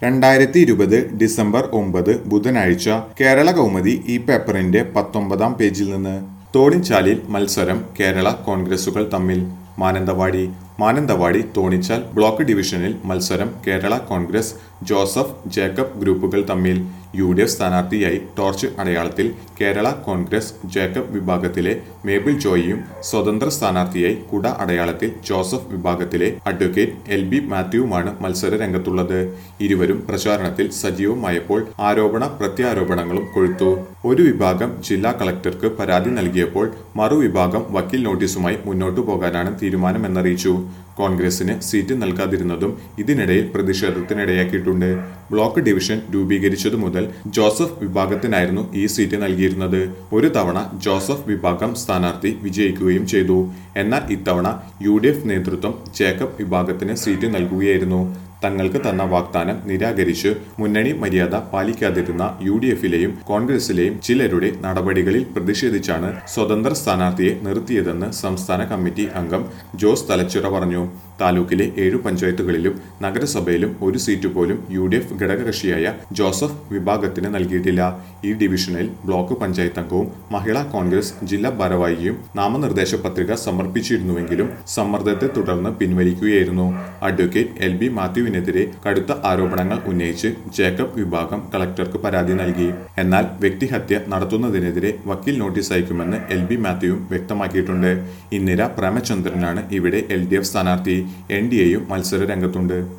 രണ്ടായിരത്തി ഇരുപത് ഡിസംബർ ഒമ്പത് ബുധനാഴ്ച കേരള കൗമുദി ഈ പേപ്പറിന്റെ പത്തൊമ്പതാം പേജിൽ നിന്ന് തോണിച്ചാലിൽ മത്സരം കേരള കോൺഗ്രസുകൾ തമ്മിൽ മാനന്തവാടി മാനന്തവാടി തോണിച്ചാൽ ബ്ലോക്ക് ഡിവിഷനിൽ മത്സരം കേരള കോൺഗ്രസ് ജോസഫ് ജേക്കബ് ഗ്രൂപ്പുകൾ തമ്മിൽ യു ഡി എഫ് സ്ഥാനാർത്ഥിയായി ടോർച്ച് അടയാളത്തിൽ കേരള കോൺഗ്രസ് ജേക്കബ് വിഭാഗത്തിലെ മേബിൾ ജോയിയും സ്വതന്ത്ര സ്ഥാനാർത്ഥിയായി കുട അടയാളത്തിൽ ജോസഫ് വിഭാഗത്തിലെ അഡ്വക്കേറ്റ് എൽ ബി മാത്യുവുമാണ് മത്സര രംഗത്തുള്ളത് ഇരുവരും പ്രചാരണത്തിൽ സജീവമായപ്പോൾ ആരോപണ പ്രത്യാരോപണങ്ങളും കൊഴുത്തു ഒരു വിഭാഗം ജില്ലാ കളക്ടർക്ക് പരാതി നൽകിയപ്പോൾ മറുവിഭാഗം വക്കീൽ നോട്ടീസുമായി മുന്നോട്ടു പോകാനാണ് തീരുമാനമെന്നറിയിച്ചു കോൺഗ്രസിന് സീറ്റ് നൽകാതിരുന്നതും ഇതിനിടയിൽ പ്രതിഷേധത്തിനിടയാക്കിയിട്ടുണ്ട് ബ്ലോക്ക് ഡിവിഷൻ രൂപീകരിച്ചതു മുതൽ ജോസഫ് വിഭാഗത്തിനായിരുന്നു ഈ സീറ്റ് നൽകിയിരുന്നത് ഒരു തവണ ജോസഫ് വിഭാഗം സ്ഥാനാർത്ഥി വിജയിക്കുകയും ചെയ്തു എന്നാൽ ഇത്തവണ യു നേതൃത്വം ജേക്കബ് വിഭാഗത്തിന് സീറ്റ് നൽകുകയായിരുന്നു തങ്ങൾക്ക് തന്ന വാഗ്ദാനം നിരാകരിച്ച് മുന്നണി മര്യാദ പാലിക്കാതിരുന്ന യു ഡി എഫിലെയും കോൺഗ്രസിലെയും ചിലരുടെ നടപടികളിൽ പ്രതിഷേധിച്ചാണ് സ്വതന്ത്ര സ്ഥാനാർത്ഥിയെ നിർത്തിയതെന്ന് സംസ്ഥാന കമ്മിറ്റി അംഗം ജോസ് തലച്ചിറ പറഞ്ഞു താലൂക്കിലെ ഏഴു പഞ്ചായത്തുകളിലും നഗരസഭയിലും ഒരു സീറ്റ് പോലും യു ഡി എഫ് ഘടകകക്ഷിയായ ജോസഫ് വിഭാഗത്തിന് നൽകിയിട്ടില്ല ഈ ഡിവിഷനിൽ ബ്ലോക്ക് പഞ്ചായത്ത് അംഗവും മഹിളാ കോൺഗ്രസ് ജില്ലാ ഭാരവാഹിയും നാമനിർദ്ദേശ പത്രിക സമർപ്പിച്ചിരുന്നുവെങ്കിലും സമ്മർദ്ദത്തെ തുടർന്ന് പിൻവലിക്കുകയായിരുന്നു അഡ്വക്കേറ്റ് എൽ ബി മാത്യുവിനെതിരെ കടുത്ത ആരോപണങ്ങൾ ഉന്നയിച്ച് ജേക്കബ് വിഭാഗം കളക്ടർക്ക് പരാതി നൽകി എന്നാൽ വ്യക്തിഹത്യ നടത്തുന്നതിനെതിരെ വക്കീൽ നോട്ടീസ് അയക്കുമെന്ന് എൽ ബി മാത്യുവും വ്യക്തമാക്കിയിട്ടുണ്ട് ഇന്ദിര പ്രേമചന്ദ്രനാണ് ഇവിടെ എൽ ഡി എഫ് സ്ഥാനാർത്ഥി എൻ ഡി എയും മത്സര രംഗത്തുണ്ട്